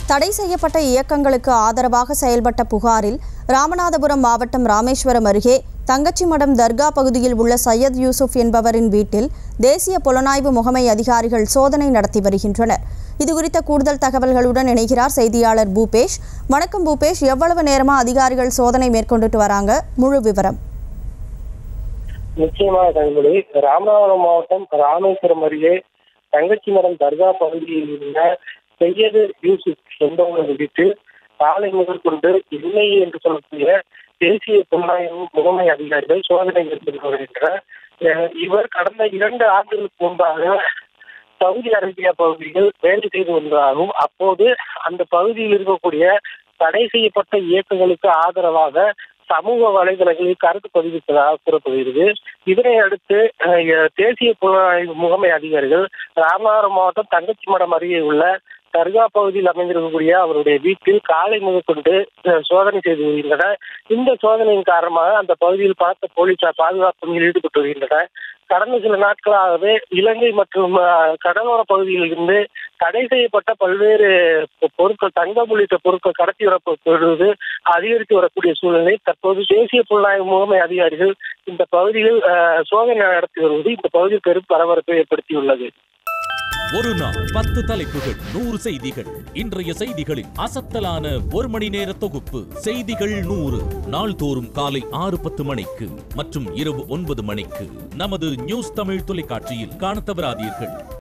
தடை செய்யப்பட்ட இயக்கங்களுக்கு ஆதரவாக செயல்பட்ட புகாரில் ராமநாதபுரம் மாவட்டம் ராமேஸ்வரம் அருகே தங்கச்சிமடம் தர்கா பகுதியில் உள்ள சையத் யூசுப் என்பவரின் வீட்டில் தேசிய புலனாய்வு முகமை அதிகாரிகள் சோதனை நடத்தி வருகின்றனர் இதுகுறித்த கூடுதல் தகவல்களுடன் இணைகிறார் செய்தியாளர் பூபேஷ் வணக்கம் பூபேஷ் எவ்வளவு நேரமா அதிகாரிகள் சோதனை மேற்கொண்டுட்டு வராங்க முழு விவரம் நிச்சயமாக தகவலை ராமநாதபுரம் மாவட்டம் ராமேஸ்வரம் அருகே தங்கச்சி மரம் தர்கா பகுதியில் உள்ள செய்யது யூசுப் என்பவர்கள் வீட்டில் காலை முதல் கொண்டு இல்லை என்று சொல்லக்கூடிய தேசிய புலனாய்வு முகமை அதிகாரிகள் சோதனை மேற்கொண்டு வருகின்றனர் அஹ் இவர் கடந்த இரண்டு ஆண்டுகளுக்கு முன்பாக சவுதி அரேபியா பகுதியில் வேலை செய்து வந்ததாகவும் அப்போது அந்த பகுதியில் இருக்கக்கூடிய தடை செய்யப்பட்ட இயக்கங்களுக்கு ஆதரவாக சமூக வலைதளங்களில் கருத்து பதிவிட்டதாக கூறப்படுகிறது இதனை அடுத்து அஹ், தேசிய புலனாய்வு முகமை அதிகாரிகள் ராமநாதபுரம் மாவட்டம் தங்கச்சி மடம் அருகே உள்ள தர்கா பகுதியில் அமைந்திருக்கக்கூடிய அவருடைய வீட்டில் காலை முதற்கொண்டு அஹ், சோதனை செய்து வருகின்றனர் இந்த சோதனையின் காரணமாக அந்த பகுதியில் பலத்த போலீசார் பாதுகாப்பு பணியில் ஈடுபட்டு வருகின்றனர் கடந்த சில நாட்களாகவே இலங்கை மற்றும் அஹ், கடலோர பகுதியில் இருந்து தடை செய்யப்பட்ட பல்வேறு பொ- பொருட்கள் தங்கம் உள்ளிட்ட பொருட்கள் கடத்தி வரப்படுவது அதிகரித்து வரக்கூடிய சூழ்நிலை தற்போது தேசிய புலனாய்வு முகமை அதிகாரிகள் இந்த பகுதியில் அஹ், சோதனை நடத்தி வருவது இந்த பகுதியில் பெரும் பரபரப்பை ஏற்படுத்தியுள்ளது ஒரு நாள் பத்து தலைப்புகள் நூறு செய்திகள் இன்றைய செய்திகளின் அசத்தலான ஒரு மணி நேர தொகுப்பு செய்திகள் நூறு நாள்தோறும் காலை ஆறு பத்து மணிக்கு மற்றும் இரவு ஒன்பது மணிக்கு நமது நியூஸ் தமிழ் தொலைக்காட்சியில் காணத் தவறாதீர்கள்